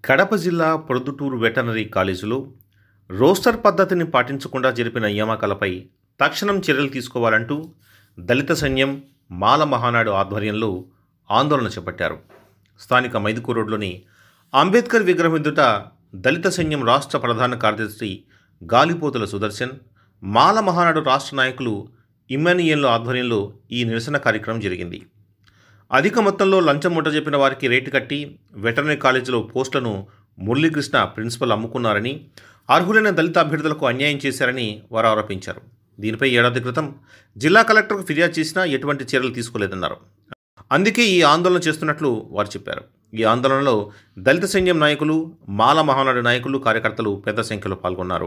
కడప జిల్లా ప్రొద్దుటూరు వెటర్నరీ కాలేజీలో రోస్టర్ పద్ధతిని పాటించకుండా జరిపిన నియామకాలపై తక్షణం చర్యలు తీసుకోవాలంటూ దళిత సైన్యం మాల మహానాడు ఆధ్వర్యంలో ఆందోళన చేపట్టారు స్థానిక మైదుకూరు రోడ్లోని అంబేద్కర్ విగ్రహం ఎదుట దళిత సైన్యం రాష్ట్ర ప్రధాన కార్యదర్శి గాలిపోతుల సుదర్శన్ మాల మహానాడు రాష్ట్ర నాయకులు ఇమ్మానియన్ల ఆధ్వర్యంలో ఈ నిరసన కార్యక్రమం జరిగింది అధిక మొత్తంలో లంచం ముట్ట చెప్పిన వారికి రేటు కట్టి వెటర్నరీ కాలేజీలో పోస్టులను మురళీకృష్ణ ప్రిన్సిపల్ అమ్ముకున్నారని అర్హులైన దళిత అభ్యర్థులకు అన్యాయం చేశారని వారు ఆరోపించారు దీనిపై ఏడాది క్రితం జిల్లా కలెక్టర్కు ఫిర్యాదు చేసినా ఎటువంటి చర్యలు తీసుకోలేదన్నారు అందుకే ఈ ఆందోళన చేస్తున్నట్లు వారు చెప్పారు ఈ ఆందోళనలో దళిత సైన్యం నాయకులు మాల మహానాడు నాయకులు కార్యకర్తలు పెద్ద సంఖ్యలో పాల్గొన్నారు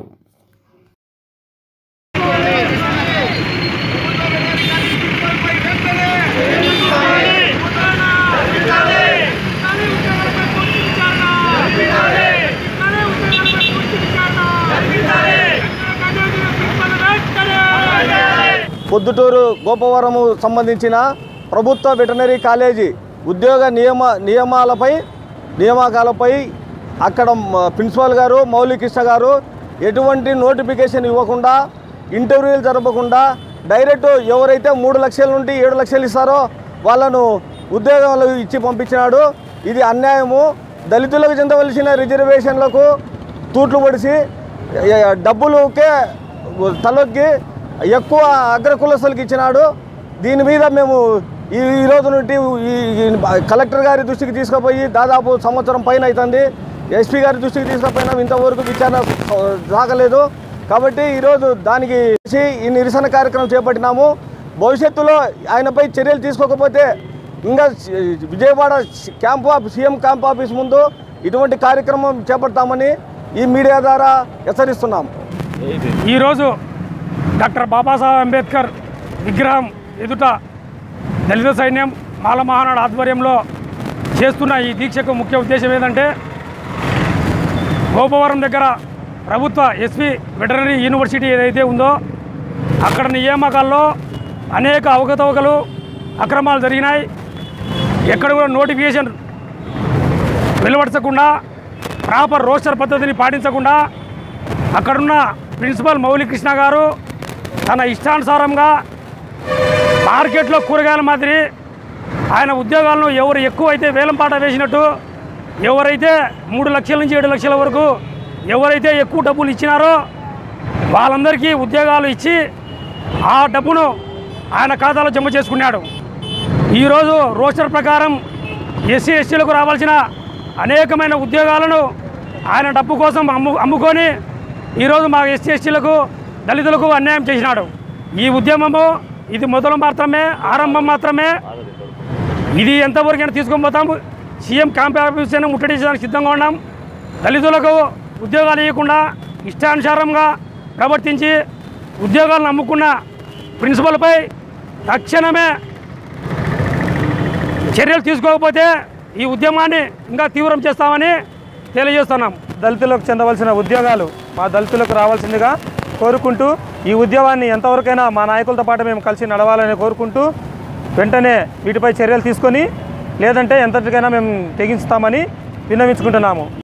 పొద్దుటూరు గోపవరము సంబంధించిన ప్రభుత్వ వెటనరీ కాలేజీ ఉద్యోగ నియమ నియమాలపై నియామకాలపై అక్కడ మ- ప్రిన్సిపాల్ గారు మౌలికృష్ణ గారు ఎటువంటి నోటిఫికేషన్ ఇవ్వకుండా ఇంటర్వ్యూలు జరపకుండా డైరెక్ట్ ఎవరైతే మూడు లక్షల నుండి ఏడు లక్షలు ఇస్తారో వాళ్ళను ఉద్యోగాలు ఇచ్చి పంపించినాడు ఇది అన్యాయము దళితులకు చెందవలసిన రిజర్వేషన్లకు తూట్లు పొడిచి ఎ- డబ్బులకే తలొగ్గి ఎక్కువ అగ్రకులస్తులకు ఇచ్చినాడు దీని మీద మేము ఈ ఈ రోజు నుండి ఈ ఈ కలెక్టర్ గారి దృష్టికి తీసుకుపోయి దాదాపు సంవత్సరం పైన అవుతుంది ఎస్పీ గారి దృష్టికి తీసుకుపోయినా ఇంతవరకు విచారణ సాగలేదు కాబట్టి ఈరోజు దానికి చేసి ఈ నిరసన కార్యక్రమం చేపట్టినాము భవిష్యత్తులో ఆయనపై చర్యలు తీసుకోకపోతే ఇంకా Vijayawada camp office CM camp office ముందు ఇటువంటి కార్యక్రమం చేపడతామని ఈ మీడియా ద్వారా హెచ్చరిస్తున్నాం ఈరోజు డాక్టర్ బాబాసాహెబ్ అంబేద్కర్ విగ్రహం ఎదుట దళిత సైన్యం మాల మహానాడు ఆధ్వర్యంలో చేస్తున్న ఈ దీక్షకు ముఖ్య ఉద్దేశం ఏంటంటే గోపవరం దగ్గర ప్రభుత్వ ఎస్పీ వెటనరీ యూనివర్సిటీ ఏదైతే ఉందో అక్కడ నియామకాల్లో అనేక అవకతవకలు అక్రమాలు జరిగినాయి ఎక్కడ కూడా నోటిఫికేషన్ వెలువడచకుండా ప్రాపర్ రోస్టర్ పద్ధతిని పాటించకుండా అక్కడున్న ప్రిన్సిపల్ మౌలికృష్ణ గారు తన ఇష్టానుసారంగా మార్కెట్లో కూరగాయల మాదిరి ఆయన ఉద్యోగాలను ఎవరు ఎక్కువైతే వేలంపాట వేసినట్టు ఎవరైతే మూడు లక్షల నుంచి ఏడు లక్షల వరకు ఎవరైతే ఎక్కువ డబ్బులు ఇచ్చినారో వాళ్ళందరికీ ఉద్యోగాలు ఇచ్చి ఆ డబ్బును ఆయన ఖాతాలో జమ చేసుకున్నాడు ఈరోజు రోస్టర్ ప్రకారం ఎస్సీ ఎస్టీలకు రావాల్సిన అనేకమైన ఉద్యోగాలను ఆయన డబ్బు కోసం అమ్ము అమ్ముకొని ఈరోజు మా ఎస్సీ ఎస్టీలకు దళితులకు అన్యాయం చేసినాడు ఈ ఉద్యమము ఇది మొదలు మాత్రమే ఆరంభం మాత్రమే ఇది ఎంతవరకైనా తీసుకొని పోతాం సీఎం క్యాంప్ ఆఫీస్ అయినా ముట్టడించడానికి సిద్ధంగా ఉన్నాం దళితులకు ఉద్యోగాలు ఇవ్వకుండా ఇష్టానుసారంగా ప్రవర్తించి ఉద్యోగాలను అమ్ముకున్న ప్రిన్సిపల్పై తక్షణమే చర్యలు తీసుకోకపోతే ఈ ఉద్యమాన్ని ఇంకా తీవ్రం చేస్తామని తెలియజేస్తున్నాం దళితులకు చెందవలసిన ఉద్యోగాలు మా దళితులకు రావాల్సిందిగా కోరుకుంటూ ఈ ఉద్యమాన్ని ఎంతవరకైనా మా నాయకులతో పాటు మేము కలిసి నడవాలని కోరుకుంటూ వెంటనే వీటిపై చర్యలు తీసుకొని లేదంటే ఎంతటికైనా మేము తెగించుతామని విన్నవించుకుంటున్నాము